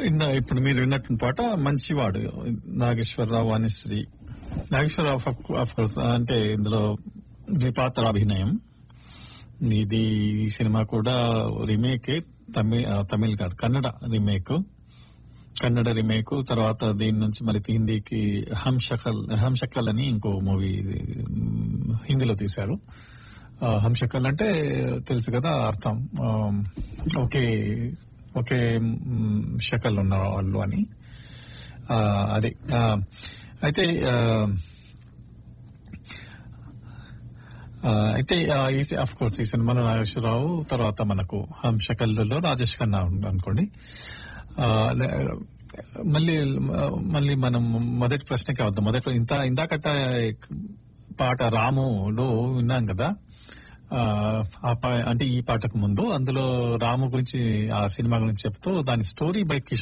ఇందా ఇప్పుడు మీరు విన్నట్టు పాట మంచివాడు నాగేశ్వరరావు వాణిశ్రీ నాగేశ్వరరావు ఆఫ్ కోర్స్ అంటే ఇందులో ద్విపాత్ర అభినయం ఇది ఈ సినిమా కూడా రీమేక్ తమిళ తమిళ్ కాదు కన్నడ రీమేక్ కన్నడ రీమేక్ తర్వాత దీని నుంచి మరి హిందీకి హంషకల్ హంషకల్ అని ఇంకో మూవీ హిందీలో తీశారు ఆ, హంషకల్ అంటే తెలుసు కదా అర్థం ఆ, ఒకే ఒకే మ్, షకల్ ఉన్న వాళ్ళు అని ఆ, అదే ఆ, అయితే ఆ, ఆ, అయితే అఫ్ కోర్స్ ఈ సినిమాలో నాగేశ్వరరావు తర్వాత మనకు హంషకల్లులో రాజేష్ ఖన్నా ఉంది అనుకోండి ఆ, లే- మళ్ళీ మళ్ళీ మనం మొదటి ప్రశ్నకి వద్దాం మొదటి ఇంత ఇందాకట పాట రాములో విన్నాం కదా ఆ, ఆ పా- అంటే ఈ పాటకు ముందు అందులో రాము గురించి ఆ సినిమా గురించి చెప్తూ దాని స్టోరీ బై కిషోర్